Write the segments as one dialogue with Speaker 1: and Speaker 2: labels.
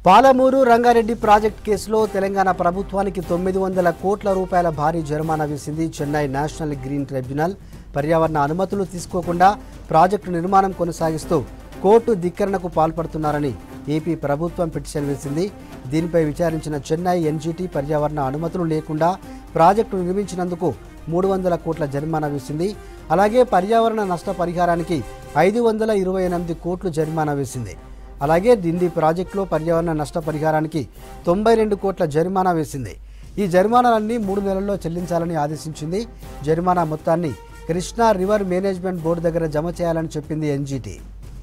Speaker 1: Palamuru Rangareddy project కేసులో తెలంగాణ ప్రభుత్వానికి తొమ్మిది వందల కోట్ల రూపాయల భారీ జరిమానా వేసింది చెన్నై నేషనల్ గ్రీన్ ట్రిబ్యునల్ పర్యావరణ అనుమతులు తీసుకోకుండా ప్రాజెక్టు నిర్మాణం కొనసాగిస్తూ కోర్టు ధిక్కరణకు పాల్పడుతున్నారని ఏపీ ప్రభుత్వం పిటిషన్ వేసింది దీనిపై విచారించిన చెన్నై ఎన్జీటీ పర్యావరణ అనుమతులు లేకుండా ప్రాజెక్టు నిర్మించినందుకు మూడు వందల కోట్ల జరిమానా వేసింది అలాగే పర్యావరణ నష్టపరిహారానికి ఐదు వందల ఇరవై ఎనిమిది కోట్లు జరిమానా వేసింది అలాగే డిండి ప్రాజెక్టులో పర్యావరణ నష్టపరిహారానికి తొంభై రెండు కోట్ల జరిమానా వేసింది ఈ జరిమానాలన్నీ మూడు నెలల్లో చెల్లించాలని ఆదేశించింది జరిమానా మొత్తాన్ని కృష్ణా రివర్ మేనేజ్మెంట్ బోర్డు దగ్గర జమ చేయాలని చెప్పింది ఎన్జీటీ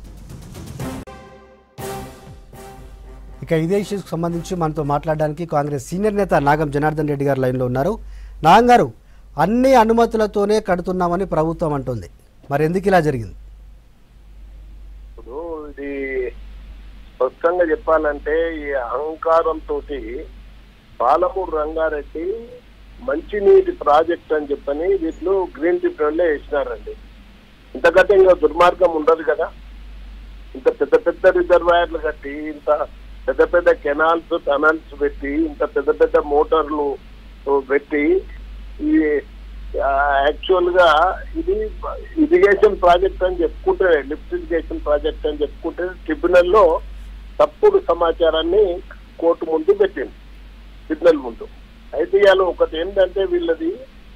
Speaker 1: ఇక ఇదే ఇష్యూకి సంబంధించి మనతో మాట్లాడడానికి కాంగ్రెస్ సీనియర్ నేత నాగం జనార్దన్ రెడ్డి గారు లైన్లో ఉన్నారు నాగం గారు అన్ని అనుమతులతోనే కడుతున్నామని ప్రభుత్వం అంటుంది మరి ఎందుకు ఇలా జరిగింది
Speaker 2: ఇప్పుడు ఇది స్పష్టంగా చెప్పాలంటే ఈ అహంకారంతో పాలమూరు రంగారెడ్డి మంచినీటి ప్రాజెక్ట్ అని చెప్పని వీళ్ళు గ్రీన్ ట్రిబ్యునల్ వేసినారండి ఇంతకంటే ఇంకా దుర్మార్గం ఉండదు కదా ఇంత పెద్ద పెద్ద రిజర్వాయర్లు కట్టి ఇంత పెద్ద పెద్ద కెనాల్స్ టనల్స్ పెట్టి ఇంత పెద్ద పెద్ద మోటార్లు పెట్టి ఈ యాక్చువల్ గా ఇది ఇరిగేషన్ ప్రాజెక్ట్ అని చెప్పుకుంటే లిఫ్ట్ ఇరిగేషన్ ప్రాజెక్ట్ అని చెప్పుకుంటే ట్రిబ్యునల్ లో తప్పుడు సమాచారాన్ని కోర్టు ముందు పెట్టింది ట్రిబ్యునల్ ముందు అయితే ఇవాళ ఒకటి ఏంటంటే వీళ్ళది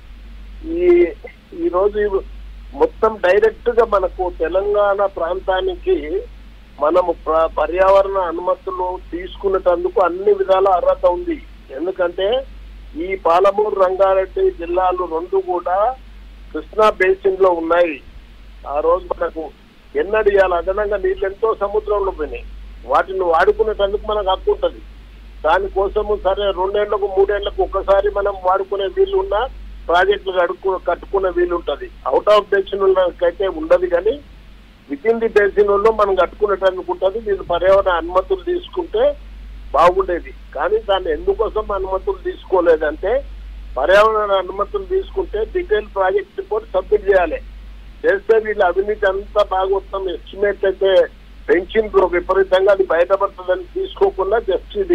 Speaker 2: ఈ ఈ రోజు ఇవి మొత్తం డైరెక్ట్ గా మనకు తెలంగాణ ప్రాంతానికి మనము ప్ర- పర్యావరణ అనుమతులు తీసుకునేటందుకు అన్ని విధాల అర్హత ఉంది ఎందుకంటే ఈ పాలమూరు రంగారెడ్డి జిల్లాలు రెండు కూడా కృష్ణా బేసిన్ లో ఉన్నాయి ఆ రోజు మనకు ఎన్నడూ ఇవాళ అదనంగా నీళ్ళు ఎంతో సముద్రంలో పోయినాయి వాటిని వాడుకునేటందుకు మనకు హక్కు ఉంటుంది దానికోసము సరే రెండేళ్లకు మూడేళ్లకు ఒకసారి మనం వాడుకునే వీలు ఉన్నా ప్రాజెక్టులు కడుక్కు కట్టుకునే వీలు ఉంటది అవుట్ ఆఫ్ బేసిన్ అయితే ఉండదు కానీ విత్ ఇన్ ది బేసిన్ లో మనం కట్టుకునేటందుకు ఉంటుంది వీళ్ళు పర్యావరణ అనుమతులు తీసుకుంటే బాగుండేది కానీ దాన్ని ఎందుకోసం అనుమతులు తీసుకోలేదంటే పర్యావరణ అనుమతులు తీసుకుంటే డీటెయిల్ ప్రాజెక్ట్ రిపోర్ట్ సబ్మిట్ చేయాలి చేస్తే వీళ్ళ అవినీతి అంతా బాగొస్తాం ఎస్టిమేట్ అయితే పెంచిండ్రు విపరీతంగా అది బయటపడుతుందని తీసుకోకుండా జస్ట్ ఇది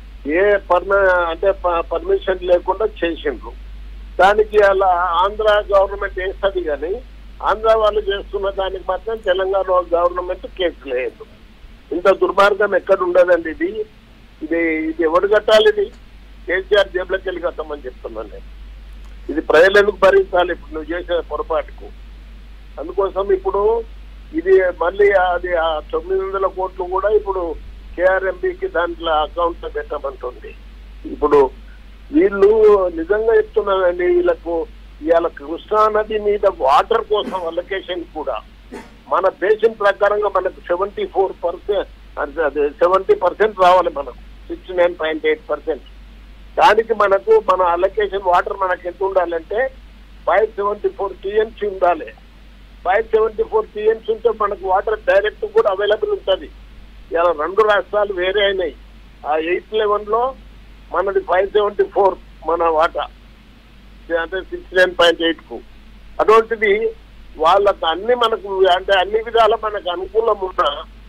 Speaker 2: ఏ పర్మ అంటే పర్మిషన్ లేకుండా చేసిండ్రు దానికి అలా ఆంధ్ర గవర్నమెంట్ వేస్తుంది కానీ ఆంధ్ర వాళ్ళు చేస్తున్న దానికి మాత్రం తెలంగాణ గవర్నమెంట్ కేసు లేదు ఇంత దుర్మార్గం ఎక్కడ ఉండదండి ఇది ఇది ఇది ఎవడు కట్టాలి ఇది కేసీఆర్ జేబులోకి వెళ్ళి కట్టమని చెప్తున్నాను నేను ఇది ప్రజలు ఎందుకు భరించాలి ఇప్పుడు నువ్వు చేసే పొరపాటుకు అందుకోసం ఇప్పుడు ఇది మళ్ళీ అది ఆ తొమ్మిది వందల కోట్లు కూడా ఇప్పుడు కేఆర్ఎంబికి దాంట్లో అకౌంట్ లో పెట్టమంటుంది ఇప్పుడు వీళ్ళు నిజంగా చెప్తున్నానండి వీళ్ళకు ఇవాళ కృష్ణా నది మీద వాటర్ కోసం అలొకేషన్ కూడా మన బేసిన్ ప్రకారంగా మనకు సెవెంటీ ఫోర్ పర్సెంట్ అదే సెవెంటీ పర్సెంట్ రావాలి మనకు sixty nine point eight percent దానికి మనకు మన అలొకేషన్ వాటర్ మనకు ఎంత ఉండాలంటే ఫైవ్ సెవెంటీ ఫోర్ టీఎంసీ ఉండాలి ఫైవ్ సెవెంటీ ఫోర్ టీఎంసీ ఉంటే మనకు వాటర్ డైరెక్ట్ కూడా అవైలబుల్ ఉంటుంది ఇలా రెండు రాష్ట్రాలు వేరే అయినాయి ఆ ఎయిత్ లెవెన్ లో మనది ఫైవ్ సెవెంటీ ఫోర్ మన వాటా అంటే సిక్స్ నైన్ పాయింట్ ఎయిట్ కు అటువంటిది వాళ్ళకు అన్ని మనకు అంటే అన్ని విధాల మనకు అనుకూలం ఉన్న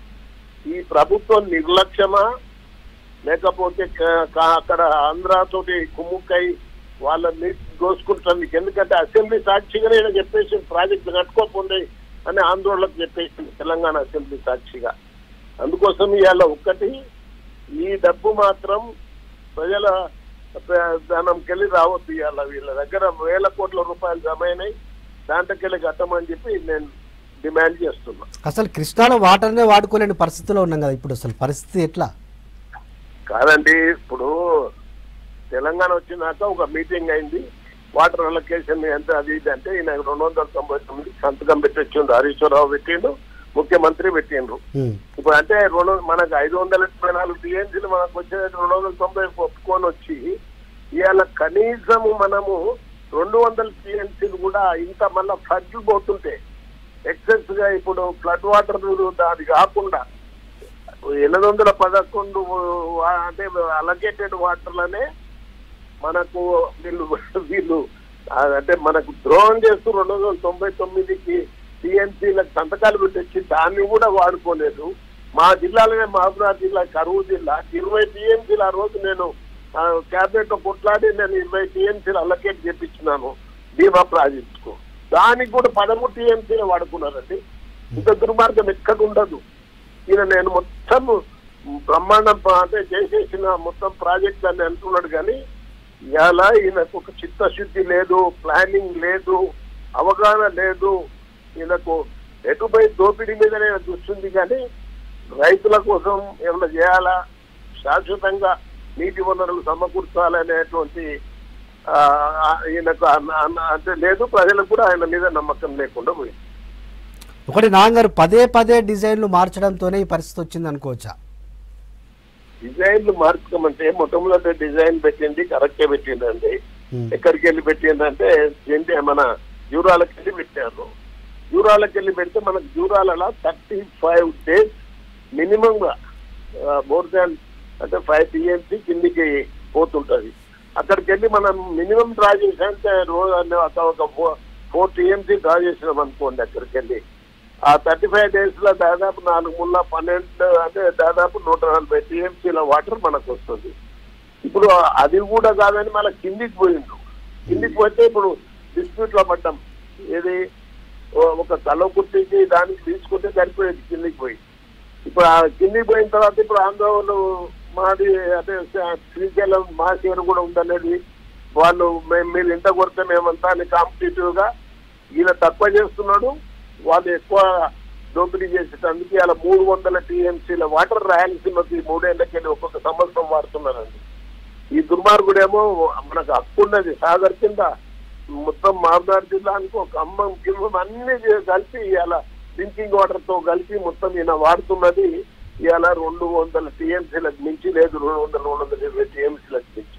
Speaker 2: ఈ ప్రభుత్వం నిర్లక్ష్యమా లేకపోతే క- క- అక్కడ ఆంధ్రాతోటి కుమ్ముక్కై వాళ్ళని దోసుకుంటుంది ఎందుకంటే అసెంబ్లీ సాక్షిగానే ఈయన చెప్పేసి ప్రాజెక్టు కట్టుకోకుండా అని ఆందోళనకు చెప్పేసింది తెలంగాణ అసెంబ్లీ సాక్షిగా అందుకోసం ఇవాళ ఒక్కటి ఈ డబ్బు మాత్రం ప్రజల ధనంకెళ్ళి రావద్దు ఇవాళ వీళ్ళ దగ్గర వేల కోట్ల రూపాయలు జమ అయినాయి దాంట్లోకెళ్ళి కట్టమని చెప్పి నేను డిమాండ్ చేస్తున్నా
Speaker 1: అసలు కృష్ణాలో వాటర్నే వాడుకోలేని పరిస్థితిలో ఉన్నాం కదా ఇప్పుడు అసలు పరిస్థితి ఎట్లా
Speaker 2: కాదండి ఇప్పుడు తెలంగాణ వచ్చినాక ఒక మీటింగ్ అయింది వాటర్ అలొకేషన్ ఎంత అది ఇది అంటే ఈయన రెండు వందల తొంభై తొమ్మిది సంతకం పెట్టిండు హరీశ్వరరావు పెట్టిండు ముఖ్యమంత్రి పెట్టిండ్రు
Speaker 1: ఉమ్.
Speaker 2: ఇప్పుడు అంటే రెండు మనకు ఐదు వందల ఎనభై నాలుగు టీఎంసీలు మనకు వచ్చే రెండు వందల తొంభై ఒప్పుకొని వచ్చి ఇవాళ కనీసము మనము రెండు వందల టీఎంసీలు కూడా ఇంత మళ్ళా ఫ్లడ్లు పోతుంటే ఎక్సెస్ గా ఇప్పుడు ఫ్లడ్ వాటర్ అది కాకుండా ఎనిమిది వందల పదకొండు వా- అంటే అలొకేటెడ్ వాటర్లనే మనకు వీళ్ళు వీళ్ళు ఆ, అంటే మనకు ద్రోహం చేస్తూ రెండు వందల తొంభై తొమ్మిదికి టీఎంసీలకు సంతకాలు పెట్టొచ్చి దాన్ని కూడా వాడుకోలేదు మా జిల్లాలోనే మహబూబాబాద్ జిల్లా కరువు జిల్లా ఇరవై టీఎంసీలు ఆ రోజు నేను క్యాబినెట్ లో కొట్లాడి నేను ఇరవై టీఎంసీలు అల్లకేట్ చేపించినాను బీమా ప్రాజెక్టుకు దానికి కూడా పదమూడు టీఎంసీలు వాడుకున్నారండి ఇంత దుర్మార్గం ఎక్కడ ఉండదు ఈయన నేను మొత్తం బ్రహ్మాండం ప- అంటే చేసేసిన మొత్తం ప్రాజెక్ట్ అని అంటున్నాడు కానీ ఇలా ఈయనకు ఒక చిత్తశుద్ధి లేదు ప్లానింగ్ లేదు అవగాహన లేదు ఈయనకు ఎటుపై దోపిడీ మీదనే చూస్తుంది కానీ రైతుల కోసం ఏమైనా చేయాలా శాశ్వతంగా నీటి వనరులు సమకూర్చాలనేటువంటి ఆ, ఆ, ఈయనకు అన్న- అన్న- అంటే లేదు ప్రజలకు కూడా ఆయన మీద నమ్మకం లేకుండా పోయింది
Speaker 1: ఒకటి నాన్నగారు పదే పదే డిజైన్లు మార్చడంతోనే ఈ పరిస్థితి వచ్చింది అనుకోవచ్చా
Speaker 2: డిజైన్లు మార్చుకోమంటే మొట్టమొదటి డిజైన్ పెట్టింది కరెక్టే పెట్టిందండి
Speaker 1: ఉమ్.
Speaker 2: ఎక్కడికి వెళ్ళి పెట్టిందంటే ఏంటి మన జూరాలకు వెళ్ళి పెట్టారు జూరాలకు వెళ్ళి పెడితే మనకు జూరాలలో థర్టీ ఫైవ్ డేస్ మినిమం గా మోర్ దాన్ అంటే ఫైవ్ టీఎంసీ కిందికి పోతుంటది అక్కడికి వెళ్ళి మనం మినిమం డ్రా చేసామంటే రోజు అన్ని ఒక- ఒక ఫోర్ టీఎంసీ డ్రా చేసినాం అనుకోండి అక్కడికి వెళ్ళి ఆ థర్టీ ఫైవ్ డేస్ లో దాదాపు నాలుగు ముళ్ళ పన్నెండు అంటే దాదాపు నూట నలభై టీఎంసీల వాటర్ మనకు వస్తుంది ఇప్పుడు అది కూడా కాదని మళ్ళీ కిందికి పోయిండు కిందికి పోతే ఇప్పుడు డిస్ప్యూట్ లో పడ్డాం ఏది ఓ- ఒక కలవకుర్తికి దానికి తీసుకుంటే సరిపోయేది కిందికి పోయి ఇప్పుడు ఆ కిందికి పోయిన తర్వాత ఇప్పుడు ఆందోళన మాది అంటే శ్రీశైలం మా షేర్ కూడా ఉందనేది వాళ్ళు మేము మీరు ఇంత కొడితే మేమంతా అని కాంపిటేటివ్ గా ఈయన తక్కువ చేస్తున్నాడు వాళ్ళు ఎక్కువ దోపిడీ చేసేటందుకు ఇలా మూడు వందల టీఎంసీల వాటర్ రాయలసీమకి మూడేళ్లకెళ్ళి ఒక్కొక్క సంవత్సరం వాడుతున్నారండి ఈ దుర్మార్గుడేమో మనకు హక్కు ఉన్నది సాగర్ కింద మొత్తం మామనాడు జిల్లానికి ఒక అమ్మం కిమ్మం అన్ని చే- కలిపి ఇవాళ డ్రింకింగ్ వాటర్ తో కలిపి మొత్తం ఈయన వాడుతున్నది ఇవాళ రెండు వందల టీఎంసీలకు మించి లేదు రెండు వందల రెండు వందల ఇరవై టీఎంసీలకు మించి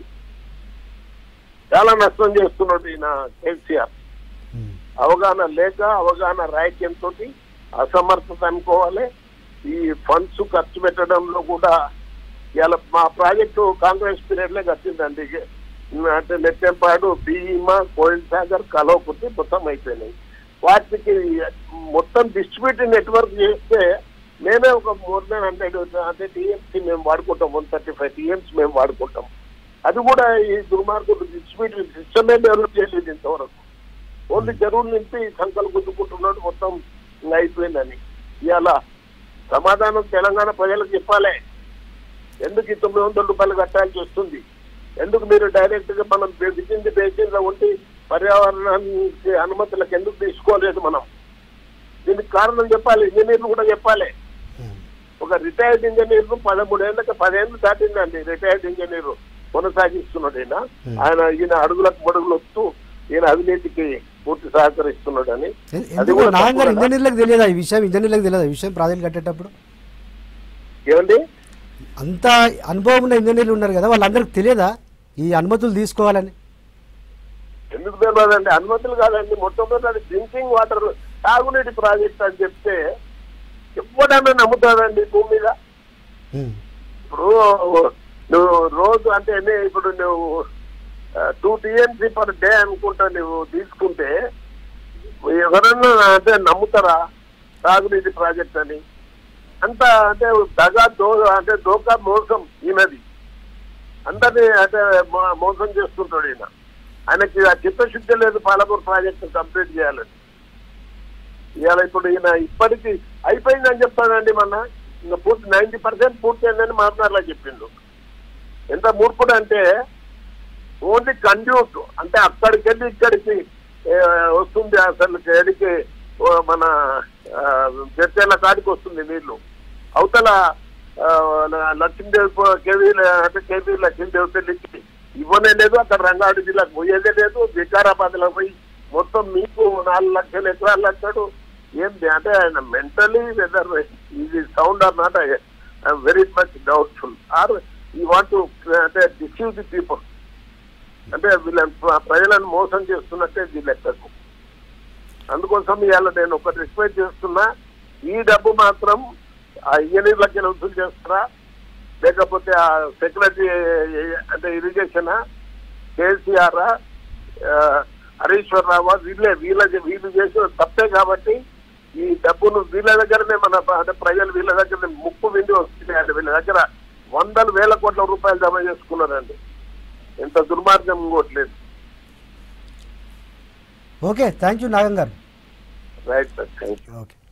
Speaker 2: చాలా నష్టం చేస్తున్నాడు ఈయన కేసీఆర్
Speaker 1: ఉమ్.
Speaker 2: అవగాహన లేక అవగాహన రాహిత్యంతో అసమర్థత అనుకోవాలి ఈ ఫండ్స్ ఖర్చు పెట్టడంలో కూడా ఇలా మా ప్రాజెక్టు కాంగ్రెస్ పీరియడ్ లో కట్టిందండి అంటే నెట్టెంపాడు భీమా కోయిల్ సాగర్ కలవకుర్తి మొత్తం అయిపోయినాయి వాటికి మొత్తం డిస్ట్రిబ్యూటివ్ నెట్వర్క్ చేస్తే మేమే ఒక మోర్ దాన్ హండ్రెడ్ అంటే టీఎంసీ మేము వాడుకుంటాం వన్ థర్టీ ఫైవ్ టీఎంసీ మేము వాడుకుంటాం అది కూడా ఈ దుర్మార్గుడు డిస్ట్రిబ్యూటివ్ సిస్టమే డెవలప్ చేయలేదు ఇంతవరకు ఓన్లీ చెరువులు నింపి సంకలు గుద్దుకుంటున్నాడు మొత్తం ఇంకా అయిపోయిందని ఇవాళ సమాధానం తెలంగాణ ప్రజలకు చెప్పాలి ఎందుకు ఈ తొమ్మిది వందల రూపాయలు కట్టాల్సి వస్తుంది ఎందుకు మీరు డైరెక్ట్ గా మనం బిగింది బేసిన్ లో ఉండి పర్యావరణానికి అనుమతులకు ఎందుకు తీసుకోలేదు మనం దీనికి కారణం చెప్పాలి ఇంజనీర్లు కూడా చెప్పాలి
Speaker 1: ఉమ్.
Speaker 2: ఒక రిటైర్డ్ ఇంజనీర్ పదమూడేళ్ళకి పదేళ్ళు దాటిందండి రిటైర్డ్ ఇంజనీర్ కొనసాగిస్తున్నాడు ఈయన
Speaker 1: Hmm.
Speaker 2: ఆయన ఈయన అడుగులకు మడుగులు వస్తూ ఈయన అవినీతికి పూర్తి సహకరిస్తున్నాడని
Speaker 1: ఎ-
Speaker 2: అది
Speaker 1: ఎందుకు
Speaker 2: కూడా
Speaker 1: నాన్నగారు
Speaker 2: తప్పు కదా?
Speaker 1: ఇంజనీర్లకు తెలియదా ఈ విషయం ఇంజనీర్లకు తెలియదా ఈ విషయం ప్రాజెక్ట్ కట్టేటప్పుడు
Speaker 2: ఏమండి
Speaker 1: అంత అనుభవం ఉన్న ఇంజనీర్లు ఉన్నారు కదా వాళ్ళందరికీ తెలియదా ఈ అనుమతులు తీసుకోవాలని
Speaker 2: ఎందుకు తెలియదండి అనుమతులు కాదండి మొట్టమొదటి డ్రింకింగ్ వాటర్ తాగునీటి ప్రాజెక్ట్ అని చెప్తే ఎవడన్నా నమ్ముతాడండి భూమి మీద
Speaker 1: ఉమ్.
Speaker 2: ఇప్పుడు నువ్వు రోజు అంటే ఎన్ని ఇప్పుడు నువ్వు టూ టీఎంసీ పర్ డే అనుకుంటా నువ్వు తీసుకుంటే ఎవరన్నా అంటే నమ్ముతారా తాగునీటి ప్రాజెక్ట్ అని అంత అంటే దగా దో అంటే దోకా మోసం ఈయనది అందరినీ అంటే మో- మోసం చేస్తుంటాడు ఈయన ఆయనకి ఆ చిత్తశుద్ధి లేదు పాలమూరు ప్రాజెక్టు కంప్లీట్ చేయాలని ఇవాళ ఇప్పుడు ఈయన ఇప్పటికీ అయిపోయిందని చెప్తానండి మొన్న ఇంకా పూర్తి నైన్టీ పర్సెంట్ పూర్తి అయిందని మాట్లాడలా చెప్పిండు ఎంత మూర్ఖుడు అంటే ఓన్లీ కండ్యూట్ అంటే అక్కడికి వెళ్ళి ఇక్కడికి ఏ, వస్తుంది అసలు ఎడికి ఓ, మన జడ్చేళ్ళ కాడికి వస్తుంది నీళ్లు అవతల ఆ, లక్ష్మీదేవి పో- కేవీ అంటే కేవీ లక్ష్మీదేవి పెళ్లికి ఇవ్వనే లేదు అక్కడ రంగారెడ్డి జిల్లాకు పోయేదే లేదు వికారాబాద్ లో పోయి మొత్తం మీకు నాలుగు లక్షలు ఎకరాలు లక్షలు ఏంటి అంటే ఆయన మెంటలీ వెదర్ ఇది sound or not very much doubtful or he want to అంటే డిసీవ్ ది పీపుల్ అంటే వీళ్ళని ప్ర- ప్రజలను మోసం చేస్తున్నట్టే ఈ లెక్కకు అందుకోసం ఇవాళ నేను ఒకటి రిక్వెస్ట్ చేస్తున్నా ఈ డబ్బు మాత్రం ఆ ఇంజనీర్లకి వసూలు చేస్తారా లేకపోతే ఆ సెక్రటరీ అంటే ఇరిగేషన్ కేసీఆర్ హరీశ్వర్ రావు వీళ్ళే వీళ్ళ వీళ్ళు చేసిన తప్పే కాబట్టి ఈ డబ్బును వీళ్ళ దగ్గరనే మన అంటే ప్రజలు వీళ్ళ దగ్గర ముక్కు విండి వస్తున్నాయండి వీళ్ళ దగ్గర వందల వేల కోట్ల రూపాయలు జమ చేసుకున్నారండి ఎంత దుర్మార్గం ఇంకోట్లేదు
Speaker 1: ఓకే థ్యాంక్ యూ నాగం గారు
Speaker 2: right sir thank you
Speaker 1: okay